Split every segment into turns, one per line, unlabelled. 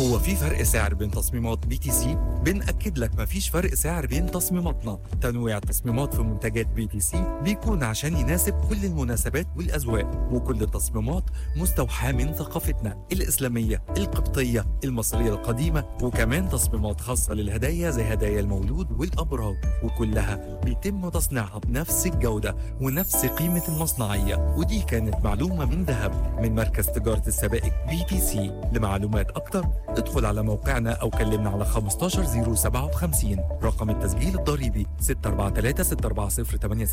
هو في فرق سعر بين تصميمات بي تي سي؟ بنأكد لك مفيش فرق سعر بين تصميماتنا تنويع التصميمات في منتجات بي تي سي بيكون عشان يناسب كل المناسبات والأذواق وكل التصميمات مستوحاة من ثقافتنا الإسلامية القبطية المصرية القديمة وكمان تصميمات خاصة للهدايا زي هدايا المولود والأبراج وكلها بيتم تصنيعها بنفس الجودة ونفس قيمة المصنعية ودي كانت معلومة من ذهب من مركز تجارة السبائك بي تي سي لمعلومات أكتر ادخل على موقعنا أو كلمنا على 15057 رقم التسجيل الضريبي 643 640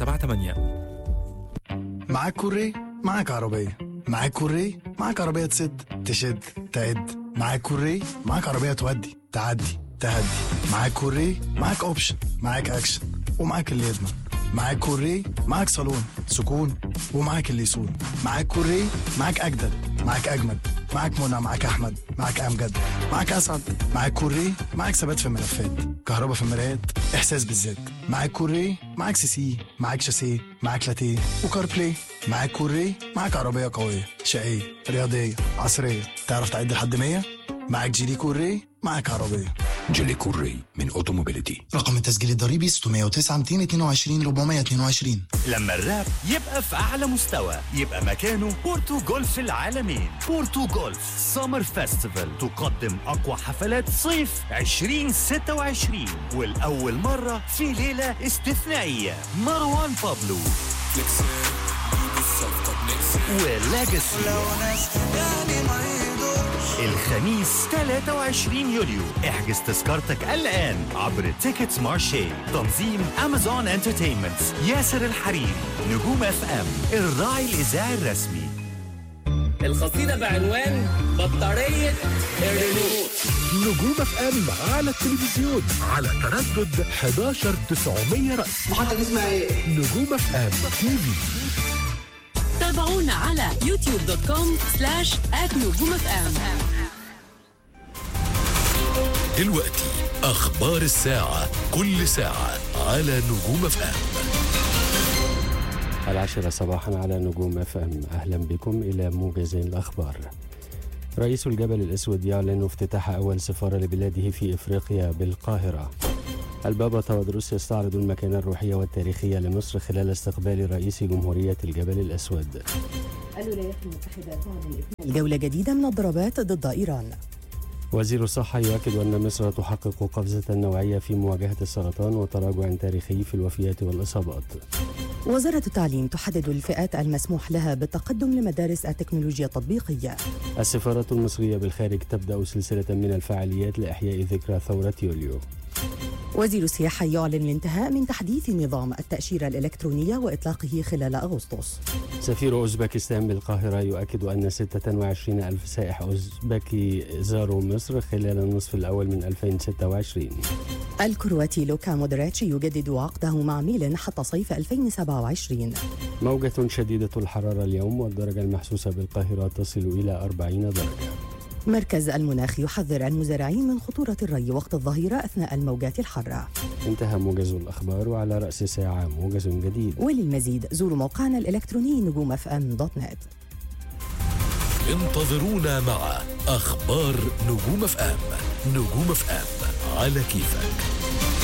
878
معاك كوري معاك عربية معاك كوري معاك عربية تسد تشد تعد معاك كوري معاك عربية تودي تعدي تهدي معاك كوري معاك اوبشن معاك اكشن ومعاك اللي يضمن معاك كوري معاك صالون سكون ومعاك اللي يسون معاك كوري معاك اجدد معاك اجمد معاك منى معاك احمد معاك امجد معاك اسعد معاك كوري معاك ثبات في الملفات كهرباء في المرايات احساس بالذات معاك كوري معاك سي سي معاك شاسيه معاك لاتيه وكار بلاي معاك كوري معاك عربيه قويه شقيه رياضيه عصريه تعرف تعد لحد 100 معاك جيلي كوري معاك عربيه
جيلي كوري من اوتوموبيليتي
رقم التسجيل الضريبي 609 222 422
لما الراب يبقى في أعلى مستوى يبقى مكانه بورتو جولف العالمين بورتو جولف سمر فيستيفال تقدم أقوى حفلات صيف 2026 والأول مرة في ليلة استثنائية مروان بابلو ولاجاسي الخميس 23 يوليو احجز تذكرتك الآن عبر تيكتس مارشي تنظيم أمازون انترتينمنت ياسر الحريري نجوم اف ام الراعي الإذاعي الرسمي
القصيدة بعنوان بطارية الريموت
نجوم اف ام على التلفزيون على تردد 11 900 رأس
محطة اسمها ايه؟
نجوم اف ام تي في
تابعونا على يوتيوب دوت كوم سلاش نجوم اف ام
دلوقتي أخبار الساعة كل ساعة على نجوم اف ام
العاشرة صباحا على نجوم اف ام اهلا بكم الى موجز الاخبار. رئيس الجبل الاسود يعلن افتتاح اول سفارة لبلاده في افريقيا بالقاهرة. البابا تودروس يستعرض المكانة الروحية والتاريخية لمصر خلال استقبال رئيس جمهورية الجبل الاسود.
الولايات المتحدة تعلن الجولة جديدة من الضربات ضد إيران
وزير الصحة يؤكد أن مصر تحقق قفزة نوعية في مواجهة السرطان وتراجع تاريخي في الوفيات والإصابات.
وزارة التعليم تحدد الفئات المسموح لها بالتقدم لمدارس التكنولوجيا التطبيقية
السفارة المصرية بالخارج تبدأ سلسلة من الفعاليات لإحياء ذكرى ثورة يوليو.
وزير السياحة يعلن الانتهاء من تحديث نظام التأشيرة الإلكترونية وإطلاقه خلال أغسطس
سفير أوزبكستان بالقاهرة يؤكد أن 26 ألف سائح أوزبكي زاروا مصر خلال النصف الأول من 2026
الكرواتي لوكا مودريتش يجدد عقده مع ميلان حتى صيف 2027
موجة شديدة الحرارة اليوم والدرجة المحسوسة بالقاهرة تصل إلى 40 درجة
مركز المناخ يحذر المزارعين من خطورة الري وقت الظهيرة أثناء الموجات الحارة
انتهى موجز الأخبار وعلى رأس ساعة موجز جديد
وللمزيد زوروا موقعنا الإلكتروني نجوم اف ام دوت نت
انتظرونا مع أخبار نجوم اف ام نجوم اف ام على كيفك